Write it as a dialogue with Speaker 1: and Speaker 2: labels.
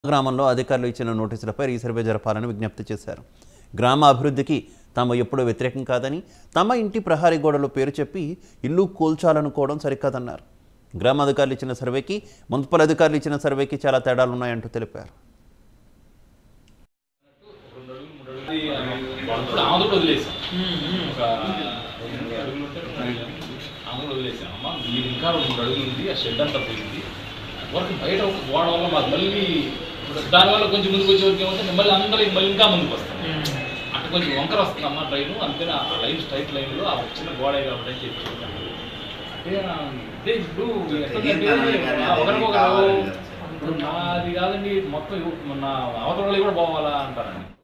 Speaker 1: గ్రామంలో అధికారులు ఇచ్చిన నోటీసులపై రీసర్వే జరపాలని విజ్ఞప్తి చేశారు గ్రామ అభివృద్ధికి తాము ఎప్పుడూ వ్యతిరేకం కాదని తమ ఇంటి ప్రహారీ గోడలో పేరు చెప్పి ఇల్లు కూల్చాలనుకోవడం సరికాదన్నారు గ్రామ అధికారులు ఇచ్చిన సర్వేకి మున్సిపల్ అధికారులు ఇచ్చిన సర్వేకి చాలా తేడాలు ఉన్నాయంటూ తెలిపారు
Speaker 2: ఇప్పుడు ఆమె కూడా వదిలేసాం ఒక రెండు మూడు అడుగులు ఉంటే ఆమె కూడా వదిలేసాం అమ్మ మీరు ఇంకా రెండు మూడు అడుగులు ఉంది ఆ షెడ్ అంతా పోయింది వరకు బయట ఒక గోడ వల్ల మాకు మళ్ళీ దానివల్ల కొంచెం ముందుకు వచ్చే వరకు ఏమంటే మళ్ళీ అందరూ మళ్ళీ ఇంకా ముందుకు వస్తాం అటు కొంచెం వంకర వస్తుంది అమ్మ ట్రైన్ అందుకని ఆ లైన్ స్ట్రైట్ లైన్లో ఆ చిన్న గోడ కాబట్టి అని చెప్పి చెప్పాను. అంటే ఆ, అంటే ఇప్పుడు ఎట్లంటే ఆ ఒకరికొకరు ఇప్పుడు నాది కాదండి మొత్తం ఇవ్వ- నా అవతల వాళ్ళవి కూడా పోవాలా అంటారండి